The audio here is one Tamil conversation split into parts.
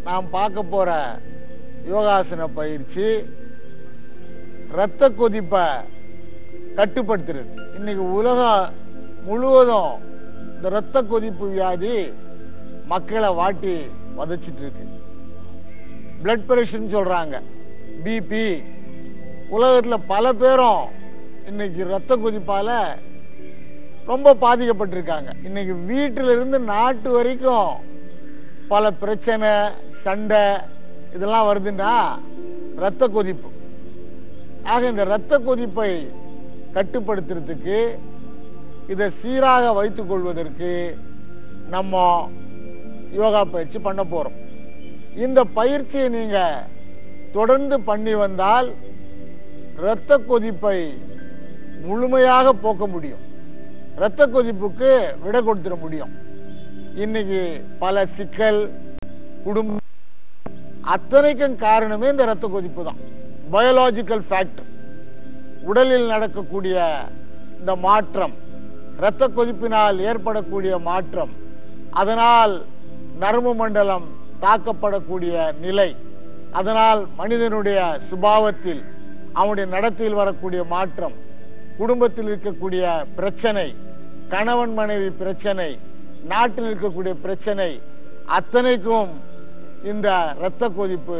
நாம் பார்க்க போற யோகாசன பயிற்சி இரத்த கொதிப்பை கட்டுப்படுத்துறது இன்னைக்கு உலகம் முழுவதும் இந்த இரத்த கொதிப்பு வியாதி மக்களை வாட்டி வதச்சிட்டு இருக்கு பிளட் பிரஷர்னு சொல்றாங்க பிபி உலகத்துல பல பேரும் இன்னைக்கு ரத்த கொதிப்பால ரொம்ப பாதிக்கப்பட்டிருக்காங்க இன்னைக்கு வீட்டில இருந்து நாட்டு வரைக்கும் பல பிரச்சனை சண்டை இதெல்லாம் வருதுன்னா ரத்த கொதிப்பு ஆக இந்த ரத்த கொதிப்பை கட்டுப்படுத்துறதுக்கு இதை சீராக வைத்துக் கொள்வதற்கு நம்ம யோகா பயிற்சி பண்ண போறோம் இந்த பயிற்சியை நீங்க தொடர்ந்து பண்ணி வந்தால் இரத்த கொதிப்பை முழுமையாக போக்க முடியும் இரத்த கொதிப்புக்கு விடை கொடுத்துட முடியும் இன்னைக்கு பல சிக்கல் குடும்பம் அத்தனைக்கும் காரணமே இந்த இரத்த கொதிப்பு தான் பயாலாஜிக்கல் ஃபேக்டர் உடலில் நடக்கக்கூடிய இந்த மாற்றம் இரத்த கொதிப்பினால் ஏற்படக்கூடிய மாற்றம் அதனால் நரம்பு மண்டலம் தாக்கப்படக்கூடிய நிலை அதனால் மனிதனுடைய சுபாவத்தில் அவனுடைய நடத்தையில் வரக்கூடிய மாற்றம் குடும்பத்தில் இருக்கக்கூடிய பிரச்சனை கணவன் மனைவி பிரச்சனை நாட்டில் இருக்கக்கூடிய பிரச்சனை அத்தனைக்கும் இந்த இரத்த கொதிப்பு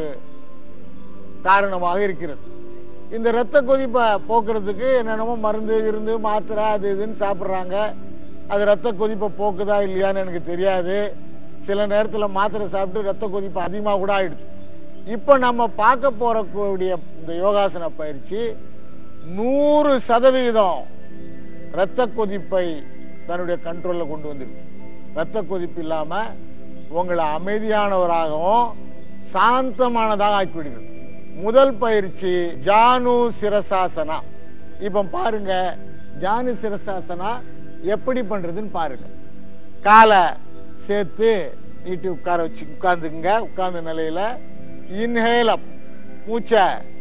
காரணமாக இருக்கிறது இந்த இரத்த கொதிப்பை போக்குறதுக்கு என்னென்னமோ மருந்து இருந்து மாத்திரை அது இதுன்னு சாப்பிட்றாங்க அது இரத்த கொதிப்பை போக்குதா இல்லையான்னு எனக்கு தெரியாது சில நேரத்தில் மாத்திரை சாப்பிட்டு ரத்த கொதிப்பு அதிகமாக கூட ஆயிடுச்சு இப்போ நம்ம பார்க்க போறக்கூடிய இந்த யோகாசன பயிற்சி நூறு சதவிகிதம் இரத்த கொதிப்பை தன்னுடைய கண்ட்ரோல்ல கொண்டு வந்துருக்கு இரத்த கொதிப்பு இல்லாம உங்களை அமைதியானவராகவும் சாந்தமானதாக ஆக்கிவிடுகிறது முதல் பயிற்சி ஜானு சிரசாசனா இப்ப பாருங்க ஜானு சிரசாசனா எப்படி பண்றதுன்னு பாருங்க காலை சேர்த்து நீட்டி உட்கார வச்சு உட்கார்ந்துங்க உட்கார்ந்த நிலையில இன்ஹேல் அப் மூச்சை